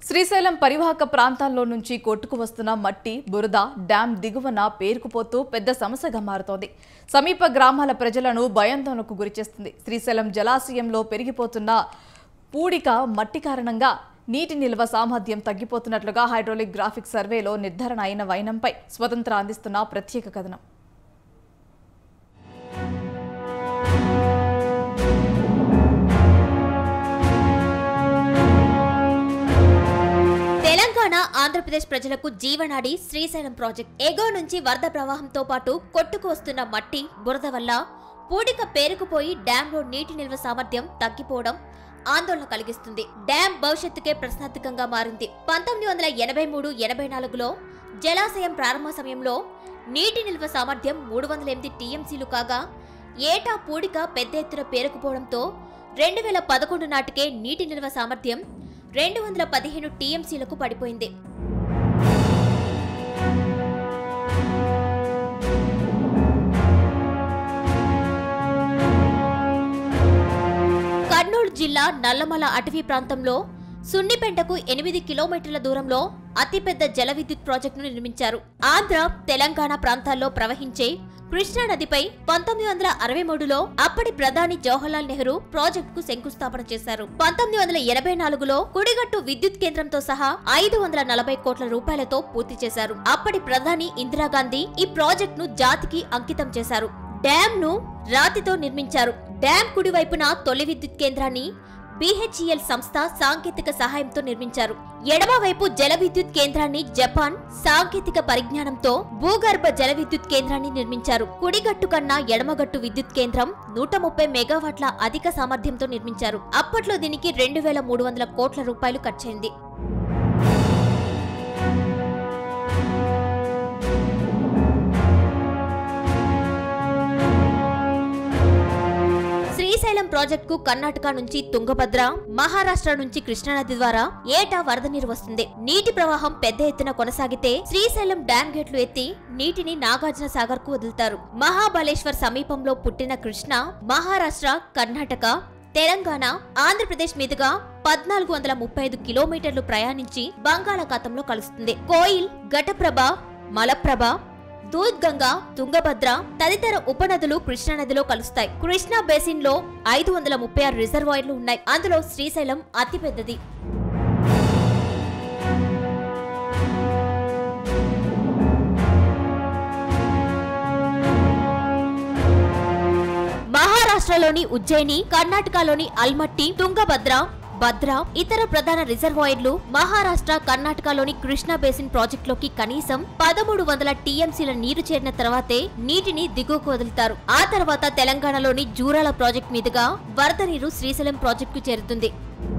శ్రీశైలం పరివాహక ప్రాంతాల్లో నుంచి కొట్టుకు వస్తున్న మట్టి బురద డ్యాం దిగువన పేరుకుపోతూ పెద్ద సమస్యగా మారుతోంది సమీప గ్రామాల ప్రజలను భయాందోళనకు గురిచేస్తుంది శ్రీశైలం జలాశయంలో పెరిగిపోతున్న పూడిక మట్టి కారణంగా నీటి నిల్వ సామర్థ్యం తగ్గిపోతున్నట్లుగా హైడ్రోలిక్ గ్రాఫిక్ సర్వేలో నిర్ధారణ అయిన వైనంపై స్వతంత్ర అందిస్తున్న ప్రత్యేక కథనం తెలంగాణ ఆంధ్రప్రదేశ్ ప్రజలకు జీవనాడి శ్రీశైలం ప్రాజెక్ట్ ఎగో నుంచి వరద ప్రవాహంతో పాటు కొట్టుకు వస్తున్న మట్టి బురద వల్ల పూడిక పేరుకుపోయి డ్యాంలో నీటి నిల్వ సామర్థ్యం తగ్గిపోవడం ఆందోళన కలిగిస్తుంది డ్యాం భవిష్యత్తుకే ప్రశ్నార్థకంగా మారింది పంతొమ్మిది వందల ఎనభై మూడు ఎనభై నాలుగులో జలాశయం ప్రారంభ సమయంలో నీటి నిల్వ సామర్థ్యం మూడు వందల ఎనిమిది టీఎంసీలు కాగా ఏటా పూడిక పెద్ద ఎత్తున పేరుకుపోవడంతో రెండు వేల పదకొండు నాటికే నీటి నిల్వ సామర్థ్యం రెండు వందల పదిహేను టీఎంసీలకు పడిపోయింది కర్నూలు జిల్లా నల్లమల అటవీ ప్రాంతంలో సున్నిపెంటకు ఎనిమిది కిలోమీటర్ల దూరంలో అతిపెద్ద జల విద్యుత్ ప్రాజెక్టును నిర్మించారు ఆంధ్ర తెలంగాణ ప్రాంతాల్లో ప్రవహించే కృష్ణా నదిపై పంతొమ్మిది వందల అరవై మూడులో అప్పటి ప్రధాని జవహర్లాల్ నెహ్రూ ప్రాజెక్టుకు శంకుస్థాపన చేశారు పంతొమ్మిది వందల ఎనభై నాలుగులో కుడిగట్టు విద్యుత్ కేంద్రంతో సహా ఐదు వందల నలభై కోట్ల రూపాయలతో పూర్తి చేశారు అప్పటి ప్రధాని ఇందిరాగాంధీ ఈ ప్రాజెక్టును జాతికి అంకితం చేశారు డ్యాం ను రాతితో నిర్మించారు డ్యాం కుడివైపున తొలి విద్యుత్ కేంద్రాన్ని బిహెచ్ఈఎల్ సంస్థ సాంకేతిక సహాయంతో నిర్మించారు ఎడమ వైపు జల విద్యుత్ కేంద్రాన్ని జపాన్ సాంకేతిక పరిజ్ఞానంతో భూగర్భ జల విద్యుత్ కేంద్రాన్ని నిర్మించారు కుడిగట్టు కన్నా ఎడమగట్టు విద్యుత్ కేంద్రం నూట ముప్పై మెగావాట్ల అధిక సామర్థ్యంతో నిర్మించారు అప్పట్లో దీనికి రెండు వేల మూడు వందల కోట్ల రూపాయలు ఖర్చయింది శ్రీశైలం ప్రాజెక్టుకు కర్ణాటక నుంచి తుంగభద్ర మహారాష్ట్ర నుంచి కృష్ణానది ద్వారా ఏటా వరద నీరు వస్తుంది నీటి ప్రవాహం పెద్ద ఎత్తున కొనసాగితే శ్రీశైలం డ్యాం గేట్లు ఎత్తి నీటిని నాగార్జున సాగర్ కు వదులుతారు మహాబలేశ్వర్ సమీపంలో పుట్టిన కృష్ణ మహారాష్ట్ర కర్ణాటక తెలంగాణ ఆంధ్రప్రదేశ్ మీదుగా పద్నాలుగు వందల ముప్పై ఐదు కిలోమీటర్లు ప్రయాణించి బంగాళాఖాతంలో కలుస్తుంది కోయిల్ ఘటప్రభ మలప్రభ దూద్గంగా తుంగభద్ర తదితర ఉపనదులు కృష్ణానదిలో కలుస్తాయి కృష్ణా బేసిన్ లో ఐదు వందల ముప్పై ఆరు రిజర్వాయర్లు ఉన్నాయి అందులో శ్రీశైలం అతిపెద్దది మహారాష్ట్రలోని ఉజ్జయిని కర్ణాటకలోని అల్మట్టి తుంగభద్ర భద్ర ఇతర ప్రధాన రిజర్వాయర్లు మహారాష్ట్ర కర్ణాటకలోని కృష్ణా బేసిన్ ప్రాజెక్టులోకి కనీసం పదమూడు వందల టీఎంసీల నీరు చేరిన తర్వాతే నీటిని దిగువకు వదులుతారు ఆ తర్వాత తెలంగాణలోని జూరాల ప్రాజెక్టు మీదుగా వరద నీరు శ్రీశైలం ప్రాజెక్టుకు చేరుతుంది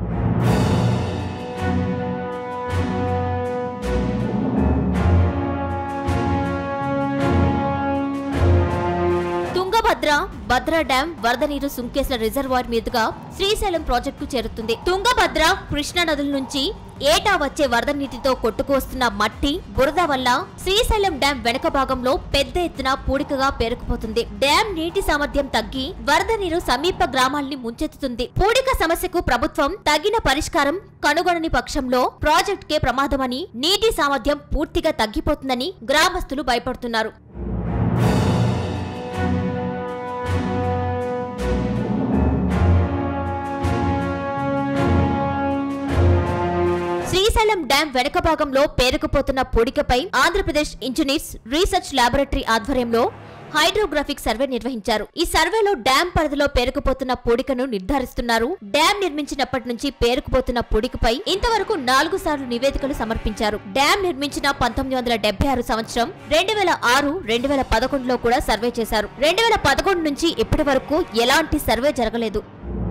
తుంగభద్ర భద్ర డ్యాం వరద నీరు సుంకేశ్ల రిజర్వాయర్ మీదుగా శ్రీశైలం ప్రాజెక్టు చేరుతుంది తుంగభద్ర కృష్ణా నదుల నుంచి ఏటా వచ్చే వరద నీటితో కొట్టుకు వస్తున్న మట్టి బురద వల్ల శ్రీశైలం డ్యాం వెనక భాగంలో పెద్ద ఎత్తున పూడికగా పేరుకుపోతుంది డ్యాం నీటి సామర్థ్యం తగ్గి వరద నీరు సమీప గ్రామాల్ని ముంచెత్తుతుంది పూడిక సమస్యకు ప్రభుత్వం తగిన పరిష్కారం కనుగొనని పక్షంలో ప్రాజెక్టుకే ప్రమాదమని నీటి సామర్థ్యం పూర్తిగా తగ్గిపోతుందని గ్రామస్తులు భయపడుతున్నారు శ్రీశైలం డ్యాం వెనక భాగంలో పేరుకుపోతున్న పొడికపై ఆంధ్రప్రదేశ్ ఇంజనీర్స్ రీసెర్చ్ లాబొరేటరీ ఆధ్వర్యంలో హైడ్రోగ్రాఫిక్ సర్వే నిర్వహించారు ఈ సర్వేలో డ్యాం పరిధిలో పేరుకుపోతున్న పొడికను నిర్ధారిస్తున్నారు డ్యాం నిర్మించినప్పటి నుంచి పేరుకుపోతున్న పొడికపై ఇంతవరకు నాలుగు సార్లు నివేదికలు సమర్పించారు డ్యాం నిర్మించిన పంతొమ్మిది వందల డెబ్బై ఆరు సంవత్సరం రెండు వేల ఆరు రెండు వేల పదకొండులో కూడా సర్వే చేశారు రెండు వేల పదకొండు నుంచి ఇప్పటి వరకు ఎలాంటి సర్వే జరగలేదు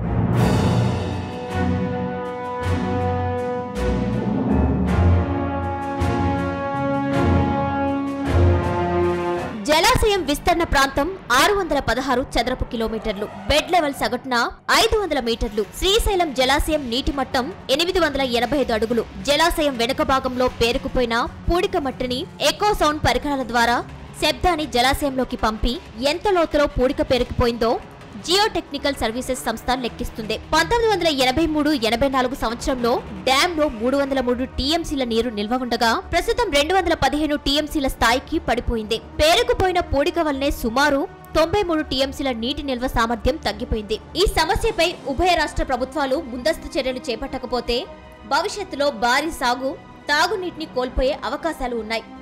జలాశయం విస్తరణ ప్రాంతం ఆరు వందల పదహారు చదరపు కిలోమీటర్లు బెడ్ లెవెల్ సగటున ఐదు వందల మీటర్లు శ్రీశైలం జలాశయం నీటి మట్టం ఎనిమిది వందల ఎనభై ఐదు అడుగులు జలాశయం వెనుక భాగంలో పేరుకుపోయిన పూడిక మట్టిని ఎకో సౌండ్ పరికరాల ద్వారా శబ్దాన్ని జలాశయంలోకి పంపి ఎంత లోతులో పూడిక పేరుకుపోయిందో జియో టెక్నికల్ సర్వీసెస్ సంస్థ లెక్కిస్తుంది పంతొమ్మిది వందల ఎనభై మూడు ఎనభై నాలుగు సంవత్సరంలో డ్యామ్ లో మూడు వందల మూడు టీఎంసీల నీరు నిల్వ ఉండగా ప్రస్తుతం రెండు వందల పదిహేను టీఎంసీల స్థాయికి పడిపోయింది పేరుకుపోయిన పూడిక వల్లనే సుమారు తొంభై మూడు టీఎంసీల నీటి నిల్వ సామర్థ్యం తగ్గిపోయింది ఈ సమస్యపై ఉభయ రాష్ట్ర ప్రభుత్వాలు ముందస్తు చర్యలు చేపట్టకపోతే భవిష్యత్తులో భారీ సాగు తాగునీటిని కోల్పోయే అవకాశాలు ఉన్నాయి